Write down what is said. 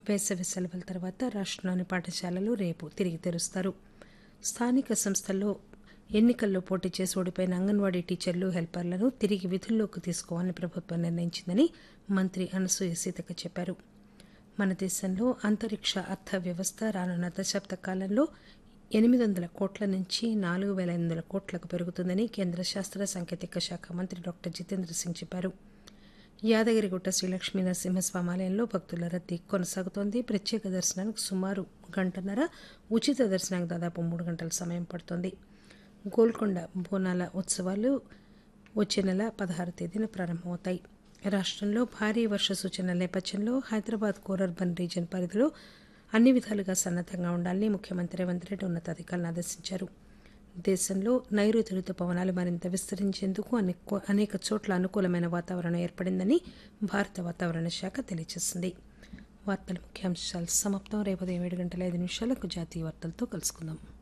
వేసవి సెలవుల తర్వాత రాష్ట్రంలోని పాఠశాలలు రేపు తిరిగి తెరుస్తారు స్థానిక సంస్థల్లో ఎన్నికల్లో పోటీ చేసి ఓడిపోయిన అంగన్వాడీ టీచర్లు హెల్పర్లను తిరిగి విధుల్లోకి తీసుకోవాలని ప్రభుత్వం నిర్ణయించిందని మంత్రి అనసూయ సీతక్క చెప్పారు మన దేశంలో అంతరిక్ష అర్థ వ్యవస్థ రానున్న దశాబ్ద కాలంలో ఎనిమిది వందల కోట్ల నుంచి నాలుగు వేల ఎనిమిది వందల కోట్లకు పెరుగుతుందని కేంద్ర శాస్త్ర సాంకేతిక శాఖ మంత్రి డాక్టర్ జితేంద్ర సింగ్ చెప్పారు యాదగిరిగుట్ట శ్రీ లక్ష్మీ నరసింహస్వామి ఆలయంలో భక్తుల రద్దీ కొనసాగుతోంది ప్రత్యేక దర్శనానికి సుమారు గంటన్నర ఉచిత దర్శనానికి దాదాపు మూడు గంటల సమయం పడుతోంది గోల్కొండ బోనాల ఉత్సవాలు వచ్చే నెల పదహారు తేదీన ప్రారంభమవుతాయి రాష్ట్రంలో భారీ వర్ష సూచనల నేపథ్యంలో హైదరాబాద్ కోర్ అర్బన్ రీజియన్ పరిధిలో అన్ని విధాలుగా సన్నద్దంగా ఉండాలని ముఖ్యమంత్రి రేవంత్ రెడ్డి ఉన్నతాధికారులను ఆదేశించారు దేశంలో నైరుతి రుతుపవనాలు మరింత విస్తరించేందుకు అనేక అనేక చోట్ల అనుకూలమైన వాతావరణం ఏర్పడిందని భారత వాతావరణ శాఖ తెలియజేసింది వార్తల ముఖ్యాంశాలు సమాప్తం రేపు ఉదయం ఏడు గంటల ఐదు నిమిషాలకు జాతీయ వార్తలతో కలుసుకుందాం